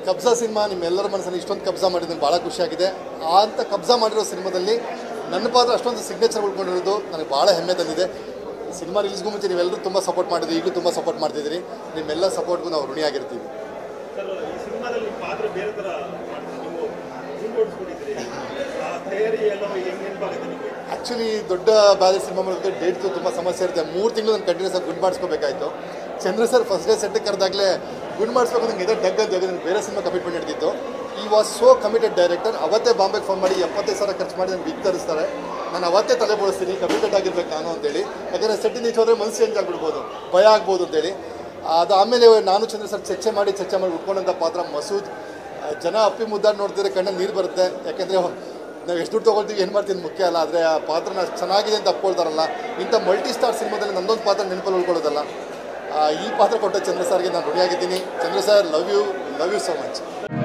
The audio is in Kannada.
ಕಬ್ಜಾ ಸಿನಿಮಾ ನಿಮ್ಮೆಲ್ಲರ ಮನಸ್ಸಲ್ಲಿ ಇಷ್ಟೊಂದು ಕಬ್ಜಾ ಮಾಡಿದ್ರೆ ಭಾಳ ಖುಷಿಯಾಗಿದೆ ಆ ಅಂತ ಕಬ್ಜಾ ಮಾಡಿರೋ ಸಿನಿಮಾದಲ್ಲಿ ನನ್ನ ಪಾತ್ರ ಅಷ್ಟೊಂದು ಸಿಗ್ನೇಚರ್ ಉಳ್ಕೊಂಡಿರೋದು ನನಗೆ ಭಾಳ ಹೆಮ್ಮೆ ತಂದಿದೆ ಸಿನಿಮಾ ರಿಲೀಸ್ಗೂ ಮುಂಚೆ ನೀವೆಲ್ಲರೂ ತುಂಬ ಸಪೋರ್ಟ್ ಮಾಡಿದ್ರಿ ಈಗಲೂ ತುಂಬ ಸಪೋರ್ಟ್ ಮಾಡ್ತಿದ್ದೀರಿ ನಿಮ್ಮೆಲ್ಲ ಸಪೋರ್ಟ್ಗೂ ನಾವು ಋಣಿಯಾಗಿರ್ತೀವಿ ಸರ್ ಈ ಸಿನಿಮಾದಲ್ಲಿ ನಿಮ್ಮ ಪಾತ್ರ ಬೇರೆ ಥರ ಮಾಡ್ತೀವಿ ನೀವು ಮುಂದೋಡಿಸ್ಕೊಂಡಿದ್ದೀರಿ ಆ ತಯಾರಿ ಎಲ್ಲ ಹೆಂಗೆ ನೆನಪಾಗುತ್ತೆ ನಿಮಗೆ ಆ್ಯಕ್ಚುಲಿ ದೊಡ್ಡ ಬಾಲಿ ಸಿನಿಮಾ ಮಾಡೋದಕ್ಕೆ ಡೇಟ್ದು ತುಂಬ ಸಮಸ್ಯೆ ಇರುತ್ತೆ ಮೂರು ತಿಂಗಳು ನಾನು ಕಂಟಿನ್ಯೂಸ್ ಆಗಿ ಗುಡ್ ಮಾಡಿಸ್ಕೋಬೇಕಾಯ್ತು ಚಂದ್ರ ಸರ್ ಫಸ್ಟ್ ಡೇ ಸೆಟ್ಟಿಗೆ ಕರೆದಾಗಲೇ ಗುಡ್ ಮಾಡಿಸ್ಬೇಕು ನಂಗೆ ಇದೇ ಡಗ್ ಅಂತ ನನಗೆ ಬೇರೆ ಸಿನಿಮಾ ಕಮಿಟ್ಮೆಂಟ್ ಹಿಡಿದಿತ್ತು ಈ ವಾಸ್ ಸೋ ಕಮಿಟೆಡ್ ಡೈರೆಕ್ಟರ್ ಅವತ್ತೇ ಬಾಂಬೆಗೆ ಫೋನ್ ಮಾಡಿ ಎಪ್ಪತ್ತೈದು ಸಾವಿರ ಖರ್ಚು ಮಾಡಿ ನನಗೆ ಬಿಗ್ ತರಿಸ್ತಾರೆ ನಾನು ಅವತ್ತೇ ತಲೆ ಬೋಳಿಸ್ತೀನಿ ಕಮಿಟೆಡ್ ಆಗಿರ್ಬೇಕು ನಾನು ಅಂತೇಳಿ ಯಾಕಂದರೆ ಸೆಟ್ಟಿಂದ ಈಚೆ ಹೋದರೆ ಮನಸ್ಸು ಚೇಂಜ್ ಆಗಿಬಿಡ್ಬೋದು ಭಯ ಆಗ್ಬೋದು ಅಂತೇಳಿ ಅದು ಆಮೇಲೆ ನಾನು ಚಂದ್ರ ಸರ್ ಚರ್ಚೆ ಮಾಡಿ ಚರ್ಚೆ ಮಾಡಿ ಉಟ್ಕೊಂಡಂಥ ಪಾತ್ರ ಮಸೂದ್ ಆ, ಜನ ಅಪ್ಪಿ ಮುದ್ದಾಡಿ ನೋಡ್ತಿದ್ರೆ ಕಣ್ಣಲ್ಲಿ ನೀರು ಬರುತ್ತೆ ಯಾಕೆಂದರೆ ನಾವು ಎಷ್ಟು ದುಡ್ಡು ತೊಗೊಳ್ತೀವಿ ಏನು ಮಾಡ್ತೀವಿ ಮುಖ್ಯ ಅಲ್ಲ ಆದರೆ ಆ ಪಾತ್ರನ ಅಷ್ಟು ಚೆನ್ನಾಗಿದೆ ಅಂತ ಅಪ್ಕೊಳ್ತಾರಲ್ಲ ಇಂಥ ಮಲ್ಟಿ ಸ್ಟಾರ್ ಸಿನಿಮಾದಲ್ಲಿ ನಂದೊಂದು ಪಾತ್ರ ನೆನಪಲ್ಲಿ ಉಳ್ಕೊಳ್ಳೋದಲ್ಲ ಆ, ಈ ಪಾತ್ರ ಕೊಟ್ಟ ಚಂದ್ರ ಸರ್ಗೆ ನಾನು ಋಣಿಯಾಗಿದ್ದೀನಿ Chandra sir love you love you so much